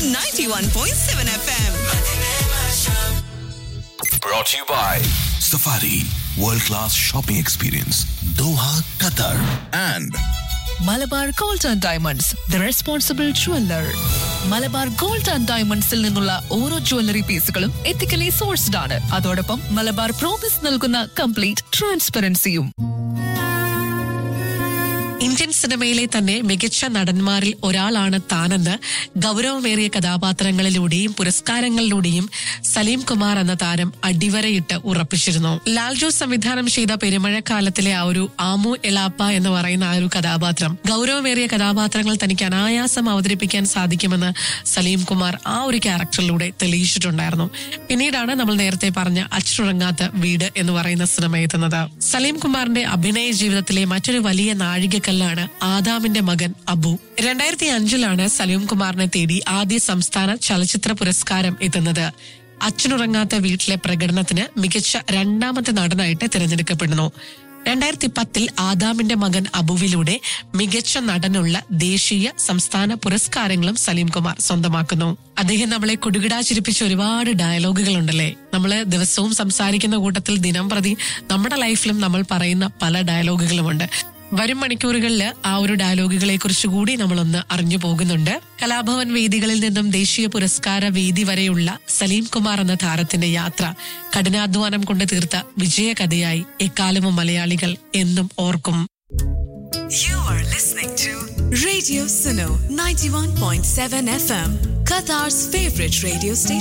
on 91.7 FM. Brought to you by Safari World Class Shopping Experience Doha, Qatar and Malabar gold and diamonds the responsible jeweller Malabar gold and ഡയമണ്ട്സിൽ നിന്നുള്ള ഓരോ jewellery പീസുകളും ethically sourced ആണ് അതോടൊപ്പം Malabar promise നൽകുന്ന complete ട്രാൻസ്പെറൻസിയും Indian സിനിമയിലെ തന്നെ മികച്ച നടന്മാരിൽ ഒരാളാണ് താനെന്ന് ഗൗരവമേറിയ കഥാപാത്രങ്ങളിലൂടെയും പുരസ്കാരങ്ങളിലൂടെയും സലീം കുമാർ എന്ന താരം അടിവരയിട്ട് ഉറപ്പിച്ചിരുന്നു ലാൽജോ സംവിധാനം ചെയ്ത പെരുമഴക്കാലത്തിലെ ആ ഒരു ആമു എലാപ്പ എന്ന് പറയുന്ന ആ ഒരു കഥാപാത്രം ഗൗരവമേറിയ കഥാപാത്രങ്ങൾ തനിക്ക് അനായാസം അവതരിപ്പിക്കാൻ സാധിക്കുമെന്ന് സലീം കുമാർ ആ ഒരു ക്യാരക്ടറിലൂടെ തെളിയിച്ചിട്ടുണ്ടായിരുന്നു പിന്നീടാണ് നമ്മൾ നേരത്തെ പറഞ്ഞ അച്ചുറങ്ങാത്ത വീട് എന്ന് പറയുന്ന സിനിമ എത്തുന്നത് സലീം കുമാറിന്റെ അഭിനയ ജീവിതത്തിലെ മറ്റൊരു വലിയ നാഴികക്കല്ലാണ് ആദാമിന്റെ മകൻ അബു രണ്ടായിരത്തി അഞ്ചിലാണ് സലീം കുമാറിനെ തേടി ആദ്യ സംസ്ഥാന ചലച്ചിത്ര പുരസ്കാരം എത്തുന്നത് അച്ഛനുറങ്ങാത്ത വീട്ടിലെ പ്രകടനത്തിന് മികച്ച രണ്ടാമത്തെ നടനായിട്ട് തിരഞ്ഞെടുക്കപ്പെടുന്നു രണ്ടായിരത്തി പത്തിൽ ആദാമിന്റെ മകൻ അബുവിലൂടെ മികച്ച നടനുള്ള ദേശീയ സംസ്ഥാന പുരസ്കാരങ്ങളും സലീം കുമാർ സ്വന്തമാക്കുന്നു അദ്ദേഹം നമ്മളെ കുടുകിടാ ചിരിപ്പിച്ച ഒരുപാട് ഡയലോഗുകൾ ഉണ്ടല്ലേ നമ്മള് ദിവസവും സംസാരിക്കുന്ന കൂട്ടത്തിൽ ദിനം പ്രതി നമ്മുടെ ലൈഫിലും നമ്മൾ പറയുന്ന പല ഡയലോഗുകളുമുണ്ട് വരും മണിക്കൂറുകളിൽ ആ ഒരു ഡയലോഗുകളെ കുറിച്ച് കൂടി നമ്മളൊന്ന് അറിഞ്ഞു പോകുന്നുണ്ട് കലാഭവൻ വേദികളിൽ നിന്നും ദേശീയ പുരസ്കാര വേദി വരെയുള്ള സലീം കുമാർ എന്ന താരത്തിന്റെ യാത്ര കഠിനാധ്വാനം കൊണ്ട് തീർത്ത വിജയകഥയായി എക്കാലവും മലയാളികൾ എന്നും ഓർക്കും You are listening to Radio Suno 91.7 FM, Qatar's favorite radio station.